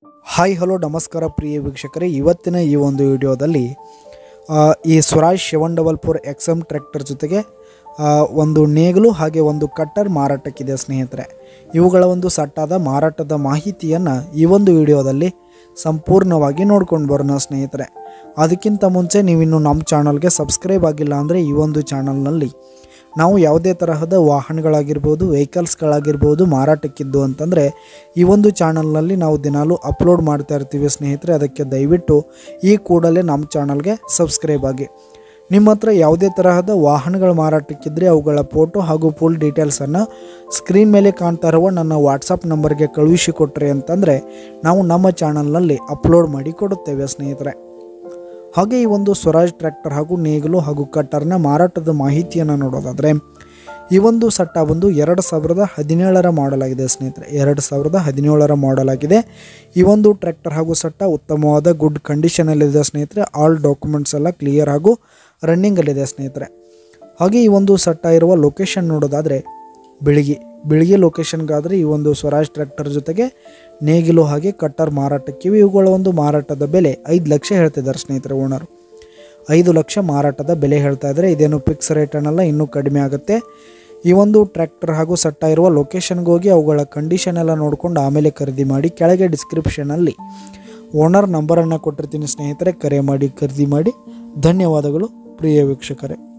hi hello ನಮಸ್ಕಾರ ಪ್ರಿಯ ವೀಕ್ಷಕರೇ ಇವತ್ತಿನ ಈ ಒಂದು ವಿಡಿಯೋದಲ್ಲಿ ಆ, ಈ Swaraj seven double four X M tractor ಜೊತೆಗೆ ಆ, ಒಂದು ನೇಗಲು ಹಾಗೆ ಒಂದು ಕಟ್ಟರ್ ಮಾರಾಟಕ್ಕಿದೆ ಸ್ನೇಹಿತರೆ ಇವುಗಳ ಒಂದು ಸಟ್ಟಾದ ಮಾರಾಟದ ಮಾಹಿತಿಯನ್ನು ಈ ಒಂದು ವಿಡಿಯೋದಲ್ಲಿ ಸಂಪೂರ್ಣವಾಗಿ ನೋಡ್ಕೊಂಡು ಬರೋಣ ಸ್ನೇಹಿತರೆ ಅದಕ್ಕಿಂತ ಮುಂಚೆ ನೀವಿನ್ನು ನಮ್ಮ ಚಾನಲ್ಗೆ ಸಬ್ಸ್ಕ್ರೈಬ್ ಆಗಿಲ್ಲ ಅಂದರೆ ಈ ಒಂದು ಚಾನಲ್ನಲ್ಲಿ ನಾವು ಯಾವುದೇ ತರಹದ ವಾಹನಗಳಾಗಿರ್ಬೋದು ವೆಹಿಕಲ್ಸ್ಗಳಾಗಿರ್ಬೋದು ಮಾರಾಟಕ್ಕಿದ್ದು ಅಂತಂದರೆ ಈ ಒಂದು ಚಾನಲ್ನಲ್ಲಿ ನಾವು ದಿನಾಲೂ ಅಪ್ಲೋಡ್ ಮಾಡ್ತಾ ಇರ್ತೀವಿ ಸ್ನೇಹಿತರೆ ಅದಕ್ಕೆ ದಯವಿಟ್ಟು ಈ ಕೂಡಲೇ ನಮ್ಮ ಚಾನಲ್ಗೆ ಸಬ್ಸ್ಕ್ರೈಬ್ ಆಗಿ ನಿಮ್ಮ ಹತ್ರ ಯಾವುದೇ ತರಹದ ವಾಹನಗಳು ಮಾರಾಟಕ್ಕಿದ್ದರೆ ಅವುಗಳ ಫೋಟೋ ಹಾಗೂ ಫುಲ್ ಡೀಟೇಲ್ಸನ್ನು ಸ್ಕ್ರೀನ್ ಮೇಲೆ ಕಾಣ್ತಾ ಇರುವ ನನ್ನ ವಾಟ್ಸಪ್ ನಂಬರ್ಗೆ ಕಳುಹಿಸಿ ಕೊಟ್ಟರೆ ಅಂತಂದರೆ ನಾವು ನಮ್ಮ ಚಾನಲ್ನಲ್ಲಿ ಅಪ್ಲೋಡ್ ಮಾಡಿ ಕೊಡುತ್ತೇವೆ ಸ್ನೇಹಿತರೆ ಹಾಗೆ ಈ ಒಂದು ಸ್ವರಾಜ್ ಟ್ರ್ಯಾಕ್ಟರ್ ಹಾಗೂ ನೇಗಿಲು ಹಾಗೂ ಕಟ್ಟರ್ನ ಮಾರಾಟದ ಮಾಹಿತಿಯನ್ನು ನೋಡೋದಾದರೆ ಈ ಒಂದು ಸಟ್ಟ ಒಂದು ಎರಡು ಸಾವಿರದ ಹದಿನೇಳರ ಮಾಡಲ್ ಆಗಿದೆ ಸ್ನೇಹಿತರೆ ಎರಡು ಸಾವಿರದ ಹದಿನೇಳರ ಮಾಡಲ್ ಆಗಿದೆ ಈ ಒಂದು ಟ್ರ್ಯಾಕ್ಟರ್ ಹಾಗೂ ಸಟ್ಟ ಉತ್ತಮವಾದ ಗುಡ್ ಕಂಡೀಷನಲ್ಲಿದೆ ಸ್ನೇಹಿತರೆ ಆಲ್ ಡಾಕ್ಯುಮೆಂಟ್ಸ್ ಎಲ್ಲ ಕ್ಲಿಯರ್ ಹಾಗೂ ರನ್ನಿಂಗಲ್ಲಿದೆ ಸ್ನೇಹಿತರೆ ಹಾಗೆ ಈ ಒಂದು ಸಟ್ಟ ಇರುವ ಲೊಕೇಶನ್ ನೋಡೋದಾದರೆ ಬೆಳಿಗ್ಗೆ ಬೆಳಿಗ್ಗೆ ಲೊಕೇಶನ್ಗಾದರೆ ಈ ಒಂದು ಸ್ವರಾಜ್ ಟ್ರ್ಯಾಕ್ಟರ್ ಜೊತೆಗೆ ನೇಗಿಲು ಹಾಗೆ ಕಟ್ಟರ್ ಮಾರಾಟಕ್ಕಿವೆ ಇವುಗಳ ಒಂದು ಮಾರಾಟದ ಬೆಲೆ ಐದು ಲಕ್ಷ ಹೇಳ್ತಿದ್ದಾರೆ ಸ್ನೇಹಿತರೆ ಓನರು ಐದು ಲಕ್ಷ ಮಾರಾಟದ ಬೆಲೆ ಹೇಳ್ತಾ ಇದ್ದಾರೆ ಇದೇನು ಫಿಕ್ಸ್ ರೇಟ್ ಅನ್ನಲ್ಲ ಇನ್ನೂ ಕಡಿಮೆ ಆಗುತ್ತೆ ಈ ಒಂದು ಟ್ರ್ಯಾಕ್ಟರ್ ಹಾಗೂ ಸಟ್ಟ ಇರುವ ಲೊಕೇಶನ್ಗೆ ಹೋಗಿ ಅವುಗಳ ಕಂಡೀಷನ್ ಎಲ್ಲ ನೋಡಿಕೊಂಡು ಆಮೇಲೆ ಖರೀದಿ ಮಾಡಿ ಕೆಳಗೆ ಡಿಸ್ಕ್ರಿಪ್ಷನಲ್ಲಿ ಓನರ್ ನಂಬರನ್ನು ಕೊಟ್ಟಿರ್ತೀನಿ ಸ್ನೇಹಿತರೆ ಕರೆ ಮಾಡಿ ಖರೀದಿ ಮಾಡಿ ಧನ್ಯವಾದಗಳು ಪ್ರಿಯ ವೀಕ್ಷಕರೇ